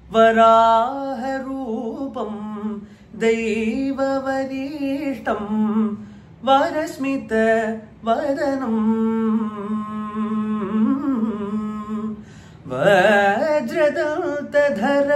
वराहरूपं दैववरिष्ठं वरस्मितवदनम् वज्रदन्तधर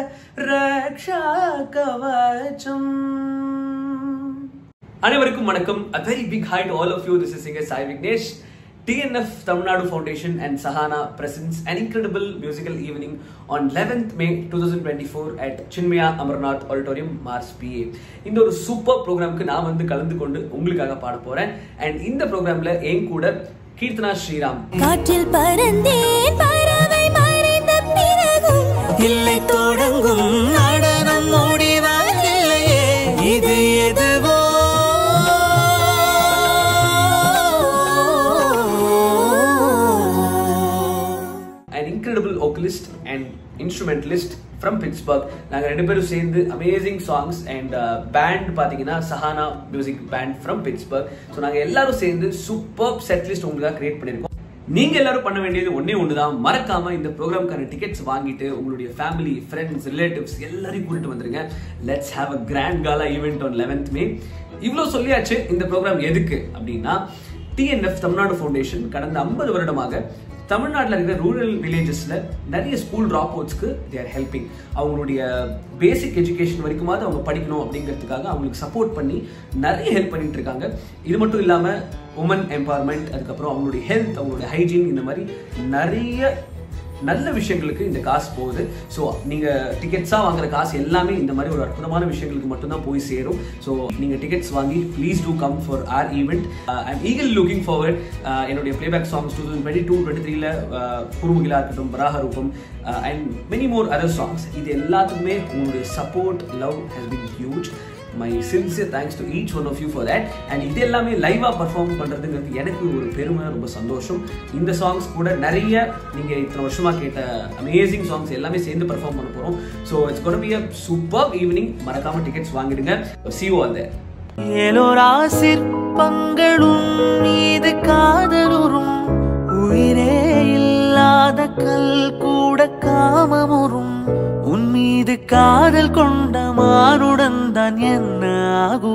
रक्षाकवचम् அனைவருக்கும் வணக்கம் a very big hi to all of you this is singer Sai Vignesh TNF Tamil Nadu Foundation and Sahana presents an incredible musical evening on 11th May 2024 at Chinmaya Amarnath Auditorium Mars PA இந்த ஒரு super ப்ரோக்ராம்க்கு நான் வந்து கலந்து கொண்டு உங்களுக்காக பாட போறேன் and இந்த ப்ரோக்ராம்ல என் கூட கீர்த்தனா ஸ்ரீராம் காற்றில் பறந்தேன் பறவை மறைந்த பிறகும் இல்லை தொடங்கும் நடனம் முடிவதில்லையே இது எதுவோ an incredible vocalist and instrumentalist from Pittsburgh நாங்க ரெண்டு பேரும் சேர்ந்து அமேசிங் சாங்ஸ் அண்ட் பேண்ட் பாத்தீங்கன்னா Sahana music band from Pittsburgh so நாங்க எல்லாரும் சேர்ந்து சூப்பர் செட் லிஸ்ட் உங்களுக்காக கிரியேட் பண்ணியிருக்கோம் நீங்க எல்லாரும் பண்ண வேண்டியது ஒண்ணே ஒண்ணுதான் மறக்காம இந்த ப்ரோக்ராம்க்கான டிக்கெட்ஸ் வாங்கிட்டு உங்களுடைய ஃபேமிலி ஃப்ரெண்ட்ஸ் ரிலேட்டிவ்ஸ் எல்லாரையும் கூட்டிட்டு வந்துருங்க let's have a grand gala event on eleventh May இவ்வளோ சொல்லியாச்சு இந்த ப்ரோக்ராம் எதுக்கு அப்படின்னா டிஎன்எஃப் தமிழ்நாடு ஃபவுண்டேஷன் கடந்த ஐம்பது வருடமாக தமிழ்நாட்டில் இருக்கிற ரூரல் வில்லேஜஸ்ல நிறைய ஸ்கூல் ட்ராப் அவுட்ஸ்க்கு தேர் ஹெல்பிங் அவங்களுடைய பேசிக் எஜுகேஷன் வரைக்குமாவது அவங்க படிக்கணும் அப்படிங்கிறதுக்காக அவங்களுக்கு சப்போர்ட் பண்ணி நிறைய ஹெல்ப் பண்ணிட்டு இருக்காங்க இது மட்டும் இல்லாம உமன் எம்பவர்மெண்ட் அதுக்கப்புறம் அவங்களுடைய ஹெல்த் அவங்களுடைய ஹைஜீன் இந்த மாதிரி நிறைய நல்ல விஷயங்களுக்கு இந்த காசு போகுது ஸோ நீங்க டிக்கெட்ஸா வாங்குற காசு எல்லாமே இந்த மாதிரி ஒரு அற்புதமான விஷயங்களுக்கு மட்டும்தான் போய் சேரும் ஸோ நீங்க டிக்கெட்ஸ் வாங்கி please do come for our event I'm eagerly looking forward என்னுடைய playback songs two thousand twenty two twenty த்ரீல குருமுகிலா இருக்கட்டும் பராக ரூபம் and many more other songs இது எல்லாத்துக்குமே உங்களுடைய support love has been huge my sincere thanks to each one of you for that and இது எல்லாமே லைவாக பர்ஃபார்ம் பண்ணுறதுங்கிறது எனக்கு ஒரு பெருமை ரொம்ப சந்தோஷம் இந்த சாங்ஸ் கூட நிறைய நீங்கள் இத்தனை வருஷமாக கேட்ட அமேசிங் சாங்ஸ் எல்லாமே சேர்ந்து பர்ஃபார்ம் பண்ண போகிறோம் so it's gonna be a super evening மறக்காம டிக்கெட்ஸ் வாங்கிடுங்க see you all there Ellora சிற்பங்களும் மீது காதலுறும் உயிரே இல்லாத கல் கூட காமமுறும் உன் மீது காதல் கொண்ட மானுடன் தான் என்ன ஆகும்